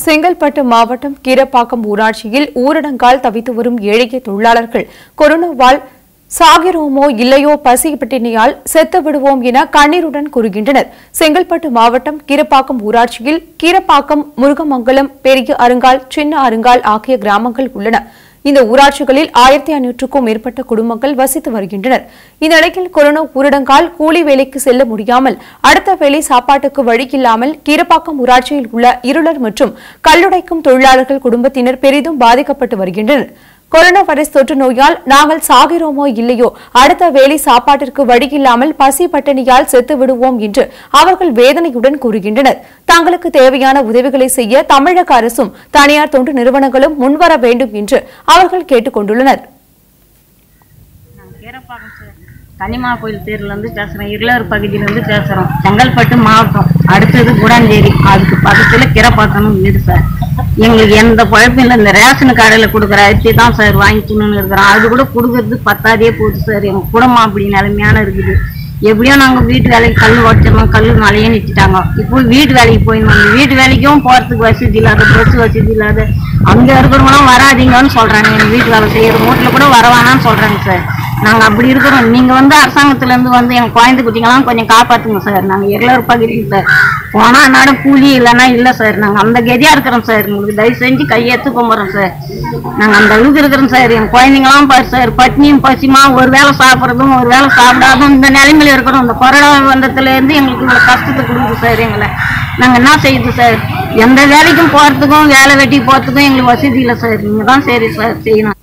செங்கல்பட்டு மாவட்டம் கீரப்பாக்கம் ஊராட்சியில் ஊரடங்கால் தவித்து வரும் ஏழைய தொழிலாளர்கள் கொரோனாவால் சாகிறோமோ இல்லையோ பசி பட்டினியால் செத்து விடுவோம் என கண்ணீருடன் கூறுகின்றனர் செங்கல்பட்டு மாவட்டம் கீரப்பாக்கம் ஊராட்சியில் கீரப்பாக்கம் முருகமங்கலம் பெரிய அருங்கால் சின்ன அருங்கால் ஆகிய கிராமங்கள் உள்ளன இந்த ஊராட்சிகளில் ஆயிரத்தி ஐநூற்றுக்கும் மேற்பட்ட குடும்பங்கள் வசித்து வருகின்றனர் இந்த நிலையில் கொரோனா ஊரடங்கால் கூலி வேலைக்கு செல்ல முடியாமல் அடுத்த வேலை சாப்பாட்டுக்கு வழியில்லாமல் கீரப்பாக்கம் ஊராட்சியில் உள்ள இருளர் மற்றும் கல்லுடைக்கும் தொழிலாளர்கள் குடும்பத்தினர் பெரிதும் பாதிக்கப்பட்டு வருகின்றனர் கொரோனா வைரஸ் தொற்று நோயால் நாங்கள் சாகிறோமோ இல்லையோ அடுத்த வேலை சாப்பாட்டிற்கு வழியில்லாமல் பசி பட்டினியால் செத்து விடுவோம் என்று அவர்கள் வேதனையுடன் கூறுகின்றனர் தங்களுக்கு தேவையான உதவிகளை செய்ய தமிழக அரசும் தனியார் தொண்டு நிறுவனங்களும் முன்வர வேண்டும் என்று அவர்கள் கேட்டுக் கொண்டுள்ளனர் நாங்கள் கீரப்பாக்கம் சார் கன்னிமா கோயில் தேர்லேருந்து பேசுகிறோம் இருளர் பகுதியிலேருந்து பேசுகிறோம் செங்கல்பட்டு மாவட்டம் அடுத்தது குடாஞ்சேரி அதுக்கு பக்கத்தில் கீரப்பாக்கம்னு வீடு சார் எங்களுக்கு எந்த குழப்பம் இல்லை இந்த ரேஷன் கடையில் கொடுக்குற அரிசி தான் சார் வாங்கிக்கணும்னு இருக்கிறோம் அது கூட கொடுக்கறது பத்தாதே போகுது சார் எங்கள் குடும்பம் அப்படி நிலைமையான இருக்குது எப்படியோ நாங்கள் வீட்டு வேலைக்கு கல் உடச்சிடணும் கல் மழையே நிறுத்திட்டாங்க இப்போ வீட்டு வேலைக்கு போயிருந்தோம் வீட்டு வேலைக்கும் போகிறதுக்கு வசதி இல்லாத பஸ் வசதி இல்லாத அங்கே இருக்கிறவங்களாம் வராதீங்கன்னு சொல்கிறாங்க எங்கள் வீட்டு வேலை செய்கிற மூட்டில் கூட வரவானான்னு சொல்கிறாங்க சார் நாங்கள் அப்படி இருக்கிறோம் நீங்கள் வந்து அரசாங்கத்துலேருந்து வந்து எங்கள் குழந்தை குட்டிங்களாம் கொஞ்சம் காப்பாற்றுங்க சார் நாங்கள் எல்லோரும் பகுதியில் சார் போனால் நாடு கூலி இல்லைன்னா இல்லை சார் நாங்கள் அந்த கதியாக இருக்கிறோம் சார் உங்களுக்கு தயவு செஞ்சு கையெழுத்து கும்பிட்றோம் சார் நாங்கள் அந்த அளவுக்கு இருக்கிறோம் சார் என் குழந்தைங்களாம் பாரு சார் பட்னியும் பசிமா ஒரு வேளை சாப்பிட்றதும் ஒரு வேளை சாப்பிடாதும் இந்த நிலைமையில இருக்கிறோம் இந்த கொரோனா வந்ததுலேருந்து எங்களுக்கு இவ்வளோ கஷ்டத்தை கொடுக்குது சார் எங்களை நாங்கள் என்ன செய்யுது சார் எந்த வேலைக்கும் போகிறதுக்கும் வேலை வெட்டி போகிறதுக்கும் எங்களுக்கு வசதி இல்லை சார் நீங்கள் தான் சரி சார் செய்யணும்